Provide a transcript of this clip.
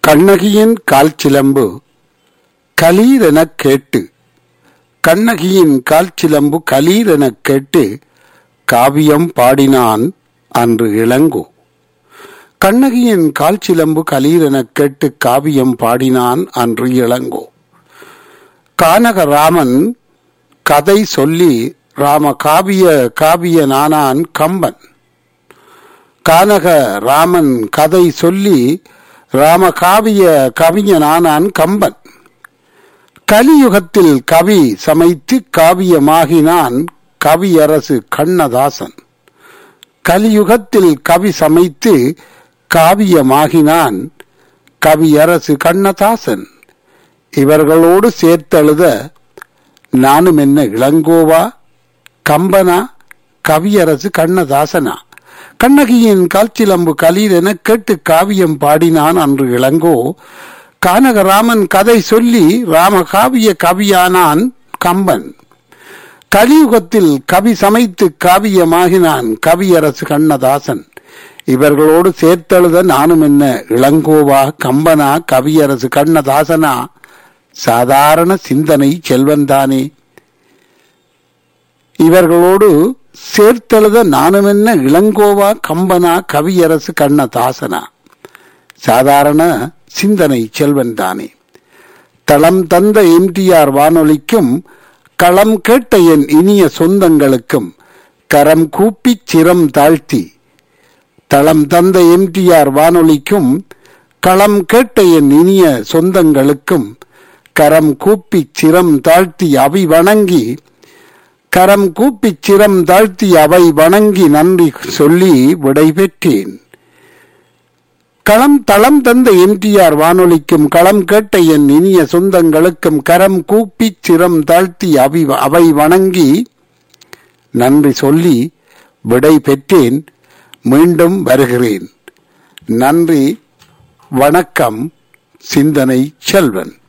கண்ணகியின் கால் சிலம்பு கலீரெனக் கேட்டு கண்ணகியின் கால் சிலம்பு கலீரெனக் கேட்டு காவியம் பாடினான் அன்று இளங்கோ கண்ணகியின் கால் சிலம்பு கலீரெனக் கேட்டு காவியம் பாடினான் அன்று இளங்கோ கானகராமன் கதை சொல்லி ராம காவிய காவிய நானான் கம்பன் கானக ராமன் கதை சொல்லி ராம காவிய கவிஞனானான் கம்பன் கலியுகத்தில் கவி சமைத்து காவியமாகினான் கவியரசு கண்ணதாசன் கலியுகத்தில் கவி சமைத்து காவியமாகினான் கவியரசு கண்ணதாசன் இவர்களோடு சேர்த்தெழுத நானும் என்ன இளங்கோவா கம்பனா கவியரசு கண்ணதாசனா கண்ணகியின் கால்சிலம்பு கலீர் என கேட்டு காவியம் பாடினான் அன்று இளங்கோ கானகராமன் கதை சொல்லி ராம காவிய கவியானான் கம்பன் கலியுகத்தில் கவி சமைத்து காவியமாகினான் கவியரசு கண்ணதாசன் இவர்களோடு சேர்த்தெழுத நானும் என்ன இளங்கோவா கம்பனா கவியரசு கண்ணதாசனா சாதாரண சிந்தனை செல்வன்தானே இவர்களோடு சேர்த்தெழுத நானும் என்ன இளங்கோவா கம்பனா கவியரசு கண்ணதாசனா சாதாரண சிந்தனை செல்வன் தானே தளம் தந்த எம்டிஆர் வானொலிக்கும் களம் கேட்ட என் இனிய சொந்தங்களுக்கும் கரம் கூப்பி சிரம் தாழ்த்தி தளம் தந்த எம்டிஆர் வானொலிக்கும் களம் கேட்ட என் இனிய சொந்தங்களுக்கும் கரம் கூப்பி சிரம் தாழ்த்தி அவி வணங்கி கரம் கூப்பி சிரம் தாழ்த்தி அவை வணங்கி நன்றி சொல்லி விடைபெற்றேன் களம் தளம் தந்த எம்டிஆர் வானொலிக்கும் களம் கேட்ட என் இனிய சொந்தங்களுக்கும் கரம் கூப்பி சிரம் தாழ்த்தி அவி அவை வணங்கி நன்றி சொல்லி விடை பெற்றேன் மீண்டும் வருகிறேன் நன்றி வணக்கம் சிந்தனை செல்வன்